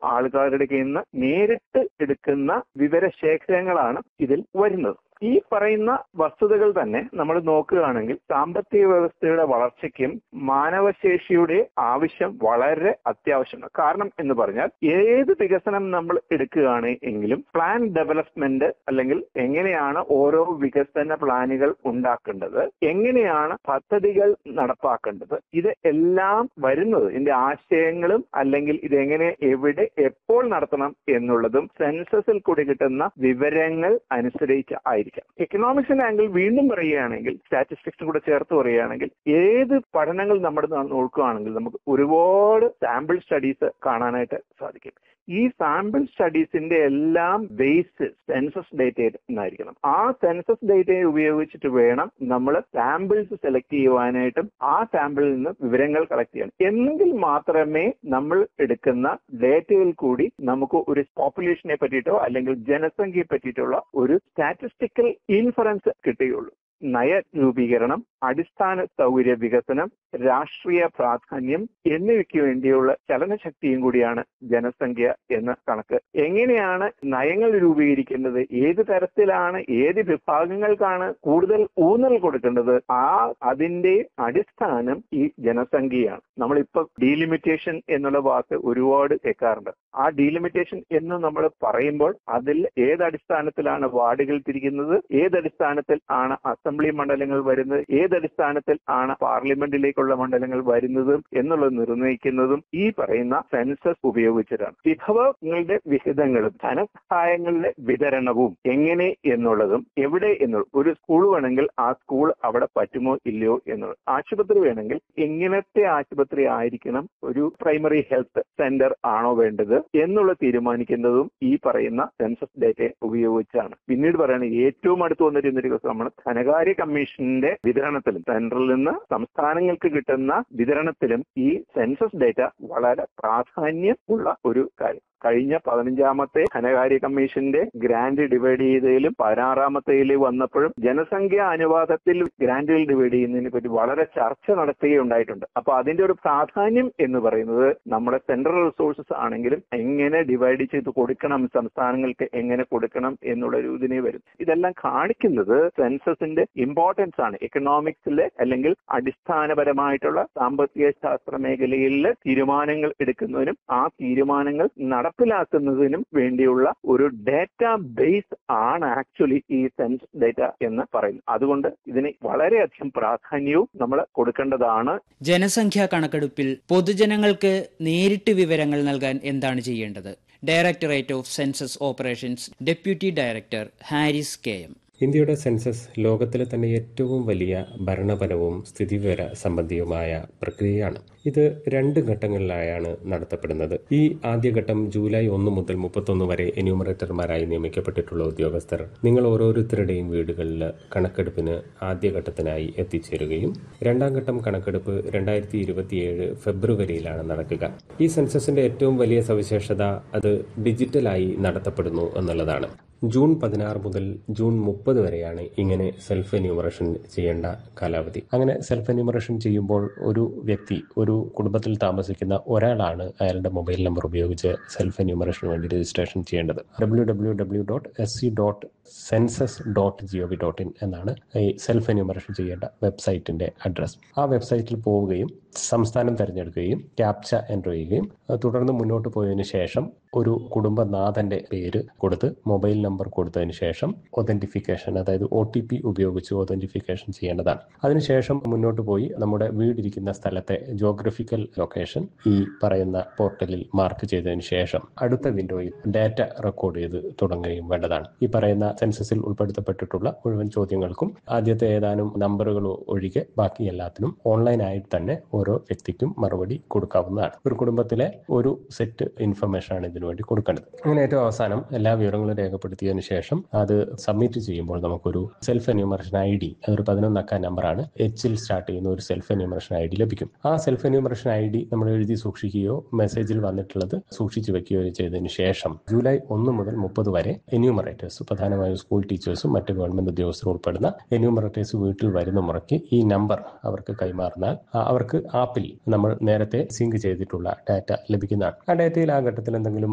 ആൾക്കാരുടെ കയ്യിൽ നിന്ന് നേരിട്ട് എടുക്കുന്ന വിവരശേഖരങ്ങളാണ് ഇതിൽ വരുന്നത് ഈ പറയുന്ന വസ്തുതകൾ തന്നെ നമ്മൾ നോക്കുകയാണെങ്കിൽ സാമ്പത്തിക വ്യവസ്ഥയുടെ വളർച്ചയ്ക്കും മാനവശേഷിയുടെ ആവശ്യം വളരെ അത്യാവശ്യമാണ് കാരണം എന്ന് പറഞ്ഞാൽ ഏത് വികസനം നമ്മൾ എടുക്കുകയാണ് എങ്കിലും പ്ലാൻ ഡെവലപ്മെന്റ് അല്ലെങ്കിൽ എങ്ങനെയാണ് ഓരോ വികസന പ്ലാനുകൾ ഉണ്ടാക്കേണ്ടത് എങ്ങനെയാണ് പദ്ധതികൾ നടപ്പാക്കേണ്ടത് ഇത് എല്ലാം വരുന്നത് ഇതിന്റെ ആശയങ്ങളും അല്ലെങ്കിൽ ഇതെങ്ങനെ എവിടെ എപ്പോൾ നടത്തണം എന്നുള്ളതും സെൻസസിൽ കൂടി കിട്ടുന്ന വിവരങ്ങൾ അനുസരിച്ച് ആയിരിക്കും എക്കണോമിക്സിന്റെ ആംഗിൾ വീണ്ടും പറയുകയാണെങ്കിൽ സ്റ്റാറ്റിസ്റ്റിക്സും കൂടെ ചേർത്ത് പറയുകയാണെങ്കിൽ ഏത് പഠനങ്ങൾ നമ്മൾ നോക്കുകയാണെങ്കിൽ നമുക്ക് ഒരുപാട് സാമ്പിൾ സ്റ്റഡീസ് കാണാനായിട്ട് സാധിക്കും ഈ സാമ്പിൾ സ്റ്റഡീസിന്റെ എല്ലാം ബേസ് സെൻസസ് ഡേറ്റ എന്നായിരിക്കണം ആ സെൻസസ് ഡേറ്റയെ ഉപയോഗിച്ചിട്ട് വേണം നമ്മൾ സാമ്പിൾസ് സെലക്ട് ചെയ്യുവാനായിട്ടും ആ സാമ്പിളിൽ നിന്ന് വിവരങ്ങൾ കളക്ട് ചെയ്യണം എങ്കിൽ മാത്രമേ നമ്മൾ എടുക്കുന്ന ഡേറ്റയിൽ കൂടി നമുക്ക് ഒരു പോപ്പുലേഷനെ പറ്റിയിട്ടോ അല്ലെങ്കിൽ ജനസംഖ്യയെ പറ്റിയിട്ടുള്ള ഒരു സ്റ്റാറ്റിസ്റ്റിക്കൽ ഇൻഫറൻസ് കിട്ടുകയുള്ളൂ നയരൂപീകരണം അടിസ്ഥാന സൗകര്യ വികസനം രാഷ്ട്രീയ പ്രാധാന്യം എന്നിവയ്ക്ക് വേണ്ടിയുള്ള ചലനശക്തിയും കൂടിയാണ് ജനസംഖ്യ എന്ന കണക്ക് എങ്ങനെയാണ് നയങ്ങൾ രൂപീകരിക്കേണ്ടത് ഏത് തരത്തിലാണ് ഏത് വിഭാഗങ്ങൾക്കാണ് കൂടുതൽ ഊന്നൽ കൊടുക്കേണ്ടത് ആ അതിന്റെ അടിസ്ഥാനം ഈ ജനസംഖ്യയാണ് നമ്മളിപ്പോ ഡീലിമിറ്റേഷൻ എന്നുള്ള വാക്ക് ഒരുപാട് കേൾക്കാറുണ്ട് ആ ഡീലിമിറ്റേഷൻ എന്ന് നമ്മൾ പറയുമ്പോൾ അതിൽ ഏത് അടിസ്ഥാനത്തിലാണ് വാർഡുകൾ തിരിക്കുന്നത് ഏത് അടിസ്ഥാനത്തിൽ ആണ് അസംബ്ലി മണ്ഡലങ്ങൾ വരുന്നത് ഏതടിസ്ഥാനത്തിൽ ആണ് പാർലമെന്റിലേക്കുള്ള മണ്ഡലങ്ങൾ വരുന്നതും എന്നുള്ളത് നിർണ്ണയിക്കുന്നതും ഈ പറയുന്ന സെൻസസ് ഉപയോഗിച്ചിട്ടാണ് വിഭവങ്ങളുടെ വിഹിതങ്ങളും ധനസഹായങ്ങളുടെ വിതരണവും എങ്ങനെ എന്നുള്ളതും എവിടെ എന്നുള്ളത് ഒരു സ്കൂൾ വേണമെങ്കിൽ ആ സ്കൂൾ അവിടെ പറ്റുമോ ഇല്ലയോ എന്നുള്ളത് ആശുപത്രി വേണമെങ്കിൽ എങ്ങനത്തെ ആശുപത്രി ആയിരിക്കണം ഒരു പ്രൈമറി ഹെൽത്ത് സെന്റർ ആണോ വേണ്ടത് എന്നുള്ളത് തീരുമാനിക്കുന്നതും ഈ പറയുന്ന സെൻസസ് ഡേറ്റ ഉപയോഗിച്ചാണ് പിന്നീട് പറയുന്നത് ഏറ്റവും അടുത്ത് വന്നിരുന്ന ഒരു നമ്മൾ ധനകാര്യ കമ്മീഷന്റെ വിതരണത്തിലും സെൻട്രലിൽ നിന്ന് സംസ്ഥാനങ്ങൾക്ക് കിട്ടുന്ന വിതരണത്തിലും ഈ സെൻസസ് ഡേറ്റ വളരെ പ്രാധാന്യം ഉള്ള ഒരു കാര്യം കഴിഞ്ഞ പതിനഞ്ചാമത്തെ ധനകാര്യ കമ്മീഷന്റെ ഗ്രാന്റ് ഡിവൈഡ് ചെയ്തതിലും പതിനാറാമത്തേതിൽ വന്നപ്പോഴും ജനസംഖ്യ അനുപാതത്തിൽ ഗ്രാന്റുകൾ ഡിവൈഡ് ചെയ്യുന്നതിനെ പറ്റി വളരെ ചർച്ച നടത്തുകയുണ്ടായിട്ടുണ്ട് അപ്പൊ അതിന്റെ ഒരു പ്രാധാന്യം എന്ന് പറയുന്നത് നമ്മുടെ സെൻട്രൽ റിസോഴ്സസ് ആണെങ്കിലും എങ്ങനെ ഡിവൈഡ് ചെയ്ത് കൊടുക്കണം സംസ്ഥാനങ്ങൾക്ക് എങ്ങനെ കൊടുക്കണം എന്നുള്ള ഒരു ഇതിനെ വരും ഇതെല്ലാം കാണിക്കുന്നത് സെൻസസിന്റെ ഇമ്പോർട്ടൻസ് ആണ് എക്കണോമിക്സിലെ അല്ലെങ്കിൽ അടിസ്ഥാനപരമായിട്ടുള്ള സാമ്പത്തിക ശാസ്ത്ര മേഖലയിൽ തീരുമാനങ്ങൾ എടുക്കുന്നതിനും ആ തീരുമാനങ്ങൾ നടപ്പിലാക്കുന്നതിനും വേണ്ടിയുള്ള ഒരു ഡാറ്റാ ബേസ് ആണ് ആക്ച്വലി ഈ സെൻസ് ഡേറ്റ എന്ന് പറയുന്നത് അതുകൊണ്ട് ഇതിന് വളരെയധികം പ്രാധാന്യവും നമ്മൾ കൊടുക്കേണ്ടതാണ് ജനസംഖ്യാ കണക്കെടുപ്പിൽ പൊതുജനങ്ങൾക്ക് നേരിട്ട് വിവരങ്ങൾ നൽകാൻ എന്താണ് ചെയ്യേണ്ടത് directorate of census operations deputy director Haris K M ഇന്ത്യയുടെ സെൻസസ് ലോകത്തിലെ തന്നെ ഏറ്റവും വലിയ ഭരണപരവും സ്ഥിതിവിവര സംബന്ധിയുമായ പ്രക്രിയയാണ് ഇത് രണ്ട് ഘട്ടങ്ങളിലായാണ് നടത്തപ്പെടുന്നത് ഈ ആദ്യഘട്ടം ജൂലൈ ഒന്ന് മുതൽ മുപ്പത്തൊന്ന് വരെ എന്യൂമറേറ്റർമാരായി നിയമിക്കപ്പെട്ടിട്ടുള്ള ഉദ്യോഗസ്ഥർ നിങ്ങൾ ഓരോരുത്തരുടെയും വീടുകളിൽ കണക്കെടുപ്പിന് ആദ്യഘട്ടത്തിനായി എത്തിച്ചേരുകയും രണ്ടാം ഘട്ടം കണക്കെടുപ്പ് രണ്ടായിരത്തി ഇരുപത്തിയേഴ് ഫെബ്രുവരിയിലാണ് നടക്കുക ഈ സെൻസസിന്റെ ഏറ്റവും വലിയ സവിശേഷത അത് ഡിജിറ്റലായി നടത്തപ്പെടുന്നു എന്നുള്ളതാണ് ജൂൺ പതിനാറ് മുതൽ ജൂൺ മുപ്പത് വരെയാണ് ഇങ്ങനെ സെൽഫ് എന്യൂമറേഷൻ ചെയ്യേണ്ട കാലാവധി അങ്ങനെ സെൽഫ് എന്യൂമറേഷൻ ചെയ്യുമ്പോൾ ഒരു വ്യക്തി ഒരു കുടുംബത്തിൽ താമസിക്കുന്ന ഒരാളാണ് അയാളുടെ മൊബൈൽ നമ്പർ ഉപയോഗിച്ച് സെൽഫ് എന്യൂമറേഷന് വേണ്ടി രജിസ്ട്രേഷൻ ചെയ്യേണ്ടത് W W W dot S C dot census dot G O V dot in എന്നാണ് ഈ സെൽഫ് എന്യൂമറേഷൻ ചെയ്യേണ്ട വെബ്സൈറ്റിന്റെ അഡ്രസ് ആ വെബ്സൈറ്റിൽ പോവുകയും സംസ്ഥാനം തിരഞ്ഞെടുക്കുകയും ക്യാപ്ച എൻ്റർ ചെയ്യുകയും തുടർന്ന് മുന്നോട്ട് പോയതിനു ശേഷം ഒരു കുടുംബനാഥന്റെ പേര് കൊടുത്ത് മൊബൈൽ നമ്പർ കൊടുത്തതിന് ശേഷം ഒതന്റിഫിക്കേഷൻ അതായത് ഒ ടി പി ഉപയോഗിച്ച് ഒതന്റിഫിക്കേഷൻ ചെയ്യേണ്ടതാണ് അതിനുശേഷം മുന്നോട്ട് പോയി നമ്മുടെ വീടിരിക്കുന്ന സ്ഥലത്തെ ജോഗ്രഫിക്കൽ ലൊക്കേഷൻ ഈ പറയുന്ന പോർട്ടലിൽ മാർക്ക് ചെയ്തതിന് ശേഷം അടുത്ത വിൻഡോയിൽ ഡാറ്റ റെക്കോർഡ് ചെയ്ത് തുടങ്ങുകയും വേണ്ടതാണ് ഈ പറയുന്ന സെൻസസിൽ ഉൾപ്പെടുത്തപ്പെട്ടിട്ടുള്ള മുഴുവൻ ചോദ്യങ്ങൾക്കും ആദ്യത്തെ ഏതാനും നമ്പറുകൾ ഒഴികെ ബാക്കി എല്ലാത്തിനും ഓൺലൈനായിട്ട് തന്നെ ഓരോ വ്യക്തിക്കും മറുപടി കൊടുക്കാവുന്നതാണ് ഒരു കുടുംബത്തിലെ ഒരു സെറ്റ് ഇൻഫർമേഷൻ ആണ് ഇതിനു വേണ്ടി കൊടുക്കേണ്ടത് അങ്ങനെ ഏറ്റവും അവസാനം എല്ലാ വിവരങ്ങളും രേഖപ്പെടുത്തിയതിനു ശേഷം അത് സബ്മിറ്റ് ചെയ്യുമ്പോൾ നമുക്കൊരു സെൽഫ് എന്യൂമറേഷൻ ഐ ഡി അതൊരു പതിനൊന്നക്ക നമ്പറാണ് എച്ചിൽ സ്റ്റാർട്ട് ചെയ്യുന്ന ഒരു സെൽഫ് എന്യൂമറേഷൻ ഐ ഡി ലഭിക്കും ആ സെൽഫ് എന്യൂമറേഷൻ ഐ ഡി നമ്മൾ എഴുതി സൂക്ഷിക്കുകയോ മെസ്സേജിൽ വന്നിട്ടുള്ളത് സൂക്ഷിച്ചു വെക്കുകയോ ചെയ്തതിനു ശേഷം ജൂലൈ ഒന്ന് മുതൽ മുപ്പത് വരെ എന്യൂമറേറ്റേഴ്സ് പ്രധാനമായും സ്കൂൾ ടീച്ചേഴ്സും മറ്റ് ഗവൺമെന്റ് ഉദ്യോഗസ്ഥരും ഉൾപ്പെടുന്ന എന്യൂമറേറ്റേഴ്സ് വീട്ടിൽ വരുന്ന മുറയ്ക്ക് ഈ നമ്പർ അവർക്ക് കൈമാറുന്നാൽ അവർക്ക് ആപ്പിൽ നമ്മൾ നേരത്തെ സിങ്ക് ചെയ്തിട്ടുള്ള ഡാറ്റ ലഭിക്കുന്നതാണ് ആ ഡാറ്റയിൽ ആ ഘട്ടത്തിൽ എന്തെങ്കിലും